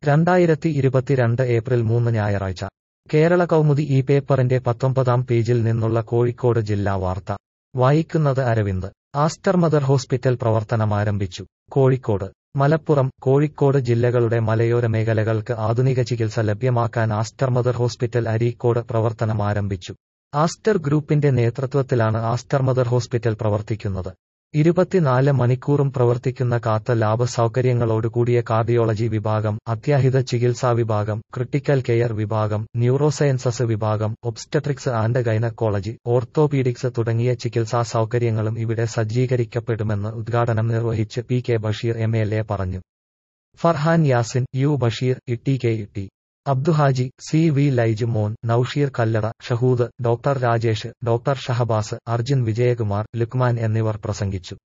രണ്ടായിരത്തി ഇരുപത്തിരണ്ട് ഏപ്രിൽ മൂന്ന് ഞായറാഴ്ച കേരള കൗമുദി ഈ പേപ്പറിന്റെ പത്തൊമ്പതാം പേജിൽ നിന്നുള്ള കോഴിക്കോട് ജില്ലാ വാർത്ത വായിക്കുന്നത് അരവിന്ദ് ആസ്റ്റർ മദർ ഹോസ്പിറ്റൽ പ്രവർത്തനമാരംഭിച്ചു കോഴിക്കോട് മലപ്പുറം കോഴിക്കോട് ജില്ലകളുടെ മലയോര മേഖലകൾക്ക് ആധുനിക ചികിത്സ ലഭ്യമാക്കാൻ ആസ്റ്റർ മദർ ഹോസ്പിറ്റൽ അരീക്കോട് പ്രവർത്തനമാരംഭിച്ചു ആസ്റ്റർ ഗ്രൂപ്പിന്റെ നേതൃത്വത്തിലാണ് ആസ്റ്റർ മദർ ഹോസ്പിറ്റൽ പ്രവർത്തിക്കുന്നത് ഇരുപത്തിനാല് മണിക്കൂറും പ്രവർത്തിക്കുന്ന കാത്ത ലാബ് സൗകര്യങ്ങളോടുകൂടിയ കാർഡിയോളജി വിഭാഗം അത്യാഹിത ചികിത്സാ വിഭാഗം ക്രിട്ടിക്കൽ കെയർ വിഭാഗം ന്യൂറോസയൻസസ് വിഭാഗം ഒബ്സ്റ്റട്രിക്സ് ആൻഡ് ഗൈനക്കോളജി ഓർത്തോപീഡിക്സ് തുടങ്ങിയ ചികിത്സാ സൗകര്യങ്ങളും ഇവിടെ സജ്ജീകരിക്കപ്പെടുമെന്ന് ഉദ്ഘാടനം നിർവഹിച്ച് P K Basheer M L A പറഞ്ഞു Farhan Yasin U Basheer Itty K Itty Abduhaji C V Laij Mon Nousheer Kallada Shahood doctor Rajesh doctor Shahabas Arjun Vijayakumar Lukman എന്നിവർ പ്രസംഗിച്ചു